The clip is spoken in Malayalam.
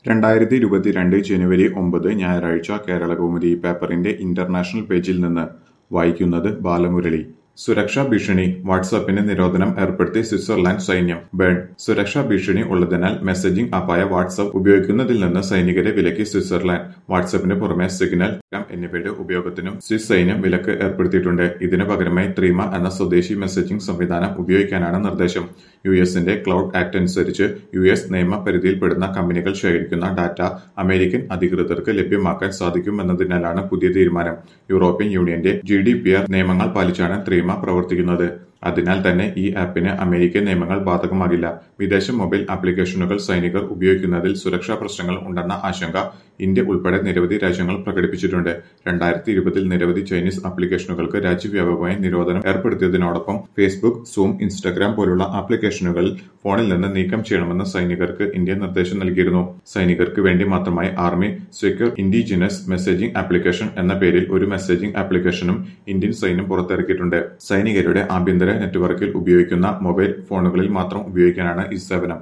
രണ്ടായിരത്തി ഇരുപത്തിരണ്ട് ജനുവരി ഒമ്പത് ഞായറാഴ്ച കേരളകൗമുദി പേപ്പറിന്റെ ഇന്റർനാഷണൽ പേജിൽ നിന്ന് വായിക്കുന്നത് ബാലമുരളി സുരക്ഷാ ഭീഷണി വാട്സാപ്പിന് നിരോധനം ഏർപ്പെടുത്തി സ്വിറ്റ്സർലാൻഡ് സൈന്യം ബേൺ സുരക്ഷാ ഭീഷണി ഉള്ളതിനാൽ മെസ്സേജിംഗ് ആപ്പായ വാട്സാപ്പ് ഉപയോഗിക്കുന്നതിൽ നിന്ന് സൈനികരെ വിലക്കി സ്വിറ്റ്സർലാൻഡ് വാട്സാപ്പിന് പുറമെ സിഗ്നൽ ടെലഗ്രാം എന്നിവയുടെ ഉപയോഗത്തിനും സ്വിസ് സൈന്യം വിലക്ക് ഏർപ്പെടുത്തിയിട്ടുണ്ട് ഇതിനു പകരമായി ത്രീമ എന്ന സ്വദേശി മെസ്സേജിംഗ് സംവിധാനം ഉപയോഗിക്കാനാണ് നിർദ്ദേശം യു എസിന്റെ ക്ലൗഡ് ആക്ട് അനുസരിച്ച് യു എസ് നിയമ പരിധിയിൽപ്പെടുന്ന കമ്പനികൾ ശേഖരിക്കുന്ന ഡാറ്റ അമേരിക്കൻ അധികൃതർക്ക് ലഭ്യമാക്കാൻ സാധിക്കുമെന്നതിനാലാണ് പുതിയ തീരുമാനം യൂറോപ്യൻ യൂണിയന്റെ ജി ഡി പി ആർ നിയമങ്ങൾ പാലിച്ചാണ് ത്രീമ പ്രവർത്തിക്കുന്നത് അതിനാൽ തന്നെ ഈ ആപ്പിന് അമേരിക്കൻ നിയമങ്ങൾ ബാധകമാകില്ല വിദേശ മൊബൈൽ ആപ്ലിക്കേഷനുകൾ സൈനികർ ഉപയോഗിക്കുന്നതിൽ സുരക്ഷാ പ്രശ്നങ്ങൾ ഉണ്ടെന്ന ആശങ്ക ഇന്ത്യ ഉൾപ്പെടെ നിരവധി രാജ്യങ്ങൾ പ്രകടിപ്പിച്ചിട്ടുണ്ട് രണ്ടായിരത്തി ഇരുപതിൽ നിരവധി ചൈനീസ് ആപ്ലിക്കേഷനുകൾക്ക് രാജ്യവ്യാപകമായി നിരോധനം ഏർപ്പെടുത്തിയതിനോടൊപ്പം ഫേസ്ബുക്ക് സൂം ഇൻസ്റ്റഗ്രാം പോലുള്ള ആപ്ലിക്കേഷനുകൾ ഫോണിൽ നിന്ന് നീക്കം ചെയ്യണമെന്ന് സൈനികർക്ക് ഇന്ത്യ നിർദ്ദേശം നൽകിയിരുന്നു സൈനികർക്ക് വേണ്ടി മാത്രമായി army secure indigenous messaging application എന്ന പേരിൽ ഒരു മെസ്സേജിംഗ് ആപ്ലിക്കേഷനും ഇന്ത്യൻ സൈന്യം പുറത്തിറക്കിയിട്ടുണ്ട് സൈനികരുടെ ആഭ്യന്തര നെറ്റ്വർക്കിൽ ഉപയോഗിക്കുന്ന മൊബൈൽ ഫോണുകളിൽ മാത്രം ഉപയോഗിക്കാനാണ് ഈ സേവനം